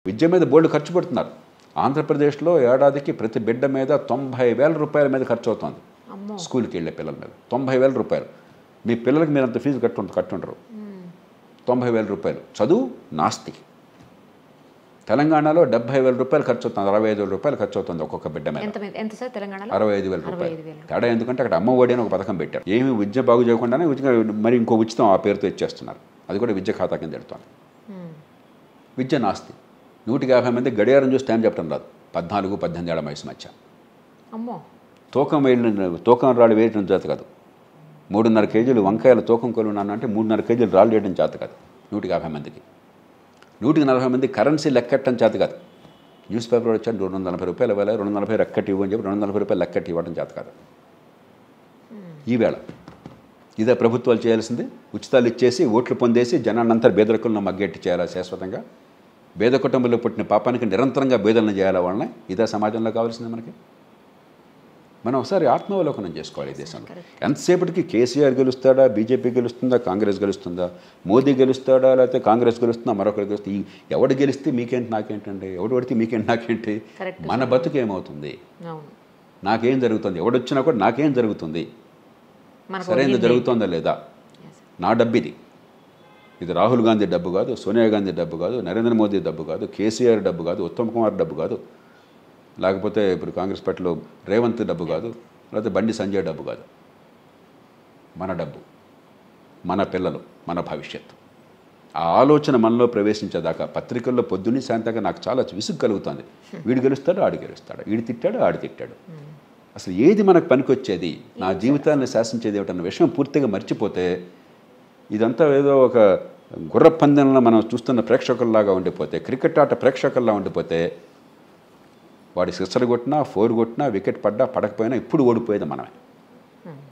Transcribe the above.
విద్య మీద బోర్డు ఖర్చు పెడుతున్నారు ఆంధ్రప్రదేశ్లో ఏడాదికి ప్రతి బిడ్డ మీద తొంభై వేల రూపాయల మీద ఖర్చు అవుతుంది అమ్మో స్కూల్కి వెళ్ళే పిల్లల మీద తొంభై వేల రూపాయలు మీ పిల్లలకి మీరు అంత ఫీజు కట్టు కట్టుండరు తొంభై వేల రూపాయలు చదువు నాస్తి తెలంగాణలో డెబ్బై వేల రూపాయలు ఖర్చు అవుతుంది అరవై ఐదు వేల రూపాయలు ఖర్చు అవుతుంది ఒక్కొక్క బిడ్డ మీద ఎంత మీద- ఎంత సార్ తెలంగాణలో అరవై ఐదు వేల అరవై రూపాయలు ఐదు వేలు తేడా ఎందుకంటే అక్కడ అమ్మ ఒడి అని ఒక పథకం పెట్టారు ఏమి విద్య బాగు చేయకుండానే ఉచిత మరి ఇంకో ఉచితం ఆ పేరుతో ఇచ్చేస్తున్నారు అది కూడా విద్య ఖాతా కింద పెడుతోంది మ్మ్. విద్య నాస్తి నూటికి యాభై మంది గడియారం చూసి టైం చెప్పడం రాదు పద్నాలుగు పద్దెనిమిది ఏళ్ళ వయసు మధ్య అమ్మో తూకం వేయడం తూకం రాళ్ళు వేయడం చేత కాదు మూడున్నర కేజీలు వంకాయల తూకం కొలున్నాను అంటే మూడున్నర కేజీలు రాళ్ళు వేయడం చేత కాదు నూటికి యాభై మందికి నూటికి నలభై మంది కరెన్సీ లెక్కట్టడం చేత కాదు న్యూస్ పేపర్ వచ్చాను రెండు వందల నలభై రూపాయలు ఇవ్వాలి రెండు వందల నలభై లెక్కట్టి ఇవ్వని చెప్పి రెండు వందల నలభై రూపాయలు లెక్కట్టి ఇవ్వడం చేత కాదు ఈవేళ ఇదే ప్రభుత్వాలు చేయాల్సింది ఉచితాలు ఇచ్చేసి ఓట్లు పొందేసి జనాన్నంతా బేదరికులను మగ్గెట్టి చేయాలా శాశ్వతంగా పేద కుటుంబంలో పుట్టిన పాపానికి నిరంతరంగా బేదలను చేయాలా వాళ్ళని ఇదే సమాజంలో కావాల్సింది మనకి మనం ఒకసారి ఆత్మావలోకనం చేసుకోవాలి ఈ దేశంలో ఎంతసేపటికి కేసీఆర్ గెలుస్తాడా బీజేపీ గెలుస్తుందా కాంగ్రెస్ గెలుస్తుందా మోదీ గెలుస్తాడా లేకపోతే కాంగ్రెస్ గెలుస్తుందా మరొకరు గెలుస్తుంది ఈ ఎవడు గెలిస్తే మీకేంటి నాకేంటండి ఎవడు పడితే మీకేంటి నాకేంటి Correct, మన బతుకు ఏమవుతుంది అవును నాకేం జరుగుతుంది ఎవడొచ్చినా కూడా నాకేం జరుగుతుంది మనకు సరైనది జరుగుతుందా లేదా నా డబ్బు ఇది ఇది రాహుల్ గాంధీ డబ్బు కాదు సోనియా గాంధీ డబ్బు కాదు నరేంద్ర మోదీ డబ్బు కాదు కేసీఆర్ డబ్బు కాదు ఉత్తమ్ కుమార్ డబ్బు కాదు లేకపోతే ఇప్పుడు కాంగ్రెస్ పార్టీలో రేవంత్ డబ్బు కాదు లేకపోతే బండి సంజయ్ డబ్బు కాదు మన డబ్బు మన పిల్లలు మన భవిష్యత్తు ఆ ఆలోచన మనలో ప్రవేశించేదాకా పత్రికల్లో పొద్దున్నే సాయంత్రంగా నాకు చాలా విసుగు కలుగుతుంది వీడు గెలుస్తాడు ఆడు గెలుస్తాడు వీడు తిట్టాడు ఆడు తిట్టాడు అసలు ఏది మనకు పనికొచ్చేది నా జీవితాన్ని శాసించేది ఏమిటన్న విషయం పూర్తిగా మర్చిపోతే ఇదంతా ఏదో ఒక గుర్ర పందెంలో మనం చూస్తున్న ప్రేక్షకుల్లాగా ఉండిపోతే క్రికెట్ ఆట ప్రేక్షకుల్లా ఉండిపోతే వాడి సిక్సర్ కొట్టినా ఫోర్ కొట్టినా వికెట్ పడ్డా పడకపోయినా ఇప్పుడు ఓడిపోయేది మనమే